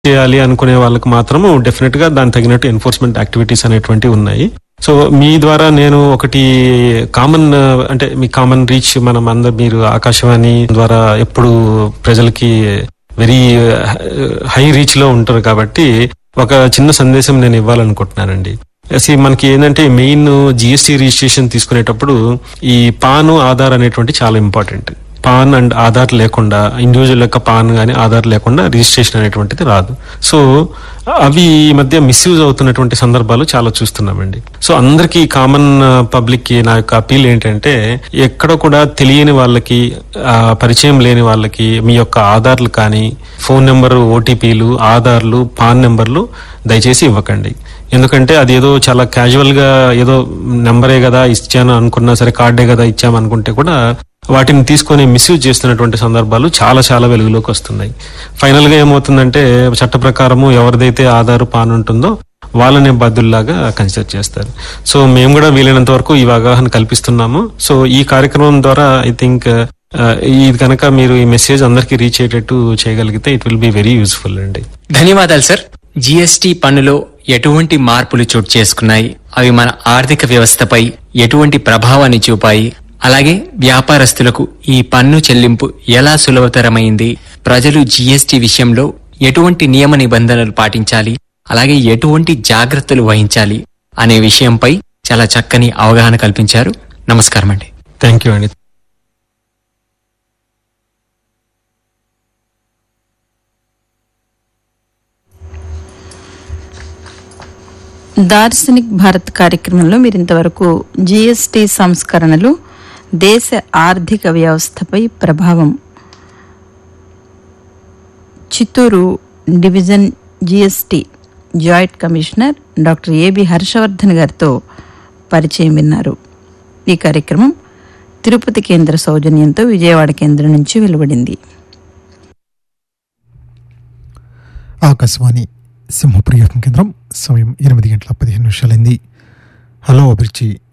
చేయాలి అనుకునే వాళ్ళకి మాత్రం డెఫినెట్ గా దాని తగినట్టు ఎన్ఫోర్స్మెంట్ యాక్టివిటీస్ అనేటువంటివి ఉన్నాయి సో మీ ద్వారా నేను ఒకటి కామన్ అంటే మీ కామన్ రీచ్ మనం అందరు మీరు ఆకాశవాణి ద్వారా ఎప్పుడు ప్రజలకి వెరీ హై రీచ్ లో ఉంటారు కాబట్టి ఒక చిన్న సందేశం నేను ఇవ్వాలనుకుంటున్నానండి See, మనకి ఏంటంటే మెయిన్ జిఎస్టీ రిజిస్ట్రేషన్ తీసుకునేటప్పుడు ఈ పాన్ ఆధార్ అనేటువంటి చాలా ఇంపార్టెంట్ పాన్ అండ్ ఆధార్ లేకుండా ఇండివిజువల్ యొక్క పాన్ కానీ ఆధార్ లేకుండా రిజిస్ట్రేషన్ అనేటువంటిది రాదు సో అవి ఈ మధ్య మిస్యూజ్ అవుతున్నటువంటి సందర్భాలు చాలా చూస్తున్నామండి సో అందరికీ కామన్ పబ్లిక్ కి నా యొక్క అపీల్ ఏంటంటే ఎక్కడ కూడా తెలియని వాళ్ళకి ఆ, పరిచయం లేని వాళ్ళకి మీ యొక్క ఆధార్లు కానీ ఫోన్ నెంబర్ ఓటీపీలు ఆధార్లు పాన్ నెంబర్లు దయచేసి ఇవ్వకండి ఎందుకంటే అది ఏదో చాలా క్యాజువల్ గా ఏదో నెంబరే కదా ఇచ్చాను అనుకున్నా సరే కార్డే కదా ఇచ్చాము అనుకుంటే కూడా వాటిని తీసుకొని మిస్యూజ్ చేస్తున్నటువంటి సందర్భాలు చాలా చాలా వెలుగులోకి వస్తున్నాయి ఫైనల్ గా ఏమవుతుందంటే చట్ట ప్రకారము ఎవరిదైతే ఆధార్ పాన్ ఉంటుందో వాళ్ళనే బాధ్యుల్లాగా కన్సిడర్ చేస్తారు సో మేము కూడా వీలైనంత వరకు ఈ అవగాహన కల్పిస్తున్నాము సో ఈ కార్యక్రమం ద్వారా ఐ థింక్ ఇది కనుక మీరు ఈ మెసేజ్ అందరికీ రీచ్ అయ్యేటట్టు చేయగలిగితే it will be very useful అండి ధన్యవాదాలు సార్ జీఎస్టీ పన్నులో ఎటువంటి మార్పులు చోటు చేసుకున్నాయి అవి మన ఆర్థిక వ్యవస్థపై ఎటువంటి ప్రభావాన్ని చూపాయి అలాగే వ్యాపారస్తులకు ఈ పన్ను చెల్లింపు ఎలా సులభతరమైంది ప్రజలు జీఎస్టీ విషయంలో ఎటువంటి నియమ నిబంధనలు పాటించాలి అలాగే ఎటువంటి జాగ్రత్తలు వహించాలి అనే విషయంపై చాలా చక్కని అవగాహన కల్పించారు నమస్కారం అండి థ్యాంక్ యూ అండి దార్శనిక్ భారత్ కార్యక్రమంలో మీరు ఇంతవరకు జీఎస్టీ సంస్కరణలు దేశ ఆర్థిక వ్యవస్థపై ప్రభావం Chittoor division GST joint commissioner doctor A B Harshavardhan గారితో పరిచయం విన్నారు ఈ కార్యక్రమం తిరుపతి కేంద్ర సౌజన్యంతో విజయవాడ కేంద్రం నుంచి వెలువడింది ఆకాశవాణి సింహప్రియ కేంద్రం సమయం ఎనిమిది గంటల పదిహేను నిమిషాలైంది హలో అభిరుచి